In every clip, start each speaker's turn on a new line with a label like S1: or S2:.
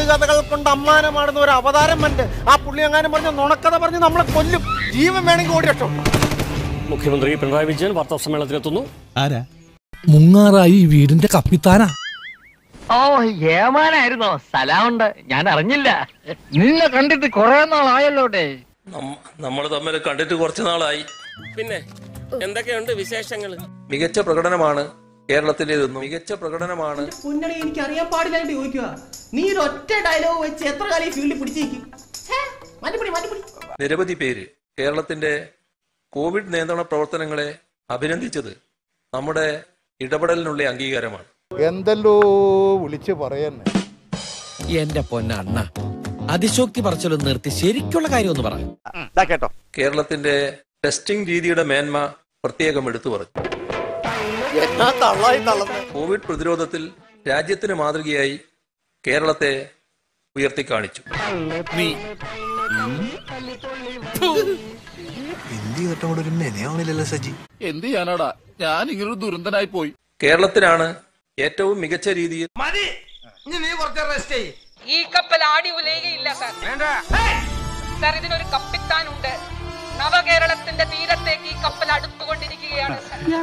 S1: തള്ളുകഥകൾ കൊണ്ട് അമ്മാനമാടുന്ന ഒരു അവതാരം മണ്ട് ആ പുള്ളി എങ്ങാനും പറഞ്ഞ നുണക്കഥ പറഞ്ഞ് നമ്മളെ കൊല്ലും ജീവൻ വേണമെങ്കിൽ ഓടി രക്ഷോ
S2: മുഖ്യമന്ത്രി പിണറായി വിജയൻ വാർത്താ സമ്മേളനത്തിലെത്തുന്നു
S3: ആരാ മുങ്ങാറായി ഈ വീടിന്റെ കപ്പിത്താനാ
S4: ഓ ഏമാനായിരുന്നോ സ്ഥലമുണ്ട് ഞാൻ അറിഞ്ഞില്ല നിന്നെ കണ്ടിട്ട് കൊറേ നാളായല്ലോട്ടെ
S5: നമ്മൾ തമ്മിൽ കണ്ടിട്ട് കുറച്ചു നാളായി
S2: പിന്നെ എന്തൊക്കെയുണ്ട് വിശേഷങ്ങൾ
S5: മികച്ച പ്രകടനമാണ് കേരളത്തിലേതെന്നും മികച്ച പ്രകടനമാണ്
S6: പുന്നണി എനിക്ക് അറിയാൻ പാടില്ലായിട്ട് ചോദിക്കുക നീ ഒരു ഒറ്റ ഡയലോഗ് വെച്ച് എത്ര കാലം ഈ ഫീൽഡിൽ പിടിച്ചേക്കും മാറ്റിപ്പിടി മാറ്റിപ്പിടി
S5: നിരവധി പേര് കേരളത്തിന്റെ കോവിഡ് നിയന്ത്രണ പ്രവർത്തനങ്ങളെ അഭിനന്ദിച്ചത് നമ്മുടെ ഇടപെടലിനുള്ള അംഗീകാരമാണ്
S7: എന്തെല്ലോ വിളിച്ചു പറയുന്നേ
S8: എന്റെ പൊന്നണ്ണ അതിശോക്തി പറച്ചലൊന്ന് നിർത്തി ശരിക്കുള്ള കാര്യം ഒന്ന് പറ
S1: കേട്ടോ
S5: കേരളത്തിന്റെ ടെസ്റ്റിംഗ് രീതിയുടെ മേന്മ പ്രത്യേകം എടുത്തു പറഞ്ഞു
S1: എന്നാ തള്ളായി തള്ളുന്നത്
S5: കോവിഡ് പ്രതിരോധത്തിൽ രാജ്യത്തിന് മാതൃകയായി കേരളത്തെ ഉയർത്തി കാണിച്ചു
S3: എന്ത് ചെയ്യാനാടാ ഞാൻ ഇങ്ങനൊരു ദുരന്തനായി പോയി
S5: കേരളത്തിനാണ് ഏറ്റവും മികച്ച രീതിയിൽ
S9: ഈ കപ്പൽ ആടി ഉലയുകയില്ല സാർ സാർ ഇതിനൊരു കപ്പിത്താനുണ്ട് നവകേരളത്തിന്റെ തീരത്തേക്ക് ഈ കപ്പൽ അടുത്തുകൊണ്ടിരിക്കുകയാണ്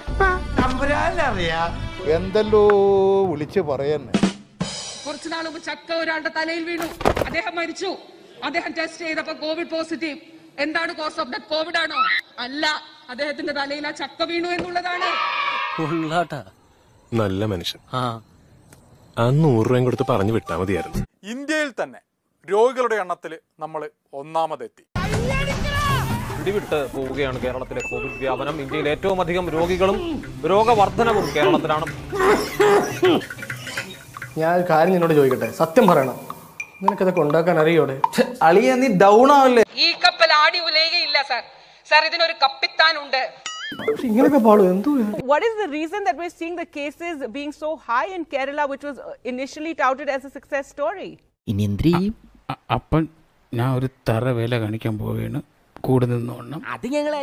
S9: സാർ
S7: എന്തെല്ലോ വിളിച്ചു പറയുന്നേ
S9: കുറച്ചു നാൾ മുമ്പ് ചക്ക ഒരാളുടെ തലയിൽ വീണു അദ്ദേഹം മരിച്ചു അദ്ദേഹം ടെസ്റ്റ് ചെയ്തപ്പോ കോവിഡ് പോസിറ്റീവ് എന്താണ് കോസ് ഓഫ് ഡെത്ത് കോവിഡ് ആണോ അല്ല അദ്ദേഹത്തിന്റെ തലയിൽ ആ ചക്ക വീണു എന്നുള്ളതാണ്
S10: നല്ല മനുഷ്യൻ ആ നൂറ് രൂപയും കൊടുത്ത് പറഞ്ഞു വിട്ടാ മതിയായിരുന്നു
S3: ഇന്ത്യയിൽ തന്നെ രോഗികളുടെ എണ്ണത്തിൽ നമ്മൾ ഒന്നാമതെത്തി
S11: പിടിവിട്ട് പോവുകയാണ് കേരളത്തിലെ കോവിഡ് വ്യാപനം ഇന്ത്യയിൽ ഏറ്റവും അധികം രോഗികളും രോഗവർദ്ധനവും കേരളത്തിലാണ്
S6: ഞാൻ ഒരു കാര്യം നിന്നോട് ചോദിക്കട്ടെ സത്യം പറയണം നിനക്കതൊക്കെ ഉണ്ടാക്കാൻ അറിയോടെ
S8: അളിയ നീ ഡൗൺ ആവല്ലേ
S9: ഈ കപ്പൽ ആടി ഉലയുകയില്ല സാർ സാർ ഇതിനൊരു കപ്പിത്താനുണ്ട്
S6: പക്ഷെ ഇങ്ങനെയൊക്കെ പാടും എന്തോ
S9: What is the reason that we're seeing the cases being so high in Kerala, which was initially touted as a success story?
S8: ഇനി എന്ത് ചെയ്യും
S3: അപ്പം ഞാൻ ഒരു തറ വേല കാണിക്കാൻ പോവുകയാണ് കൂടെ നിന്നോണം
S8: അത് ഞങ്ങളെ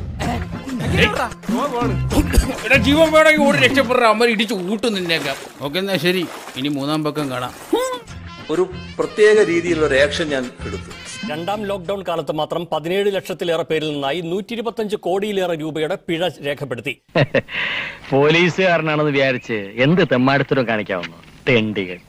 S3: ജീവൻ വേണമെങ്കിൽ ഓടി രക്ഷപ്പെടുற അമ്മ ഇടിച്ച് ഊട്ടു നിന്നേക്കാം ഓക്കെ എന്നാ ശരി ഇനി മൂന്നാം പക്കം കാണാം
S5: ഒരു പ്രത്യേക രീതിയിലുള്ള റിയാക്ഷൻ ഞാൻ എടുത്തു
S2: രണ്ടാം ലോക്ഡൌൺ കാലത്ത് മാത്രം പതിനേഴ് ലക്ഷത്തിലേറെ പേരിൽ നിന്നായി നൂറ്റി ഇരുപത്തഞ്ച് കോടിയിലേറെ രൂപയുടെ പിഴ രേഖപ്പെടുത്തി
S4: പോലീസുകാരനാണെന്ന് വിചാരിച്ച് എന്ത് തെമ്മാടത്തിനും കാണിക്കാവുന്നു തെണ്ടികൾ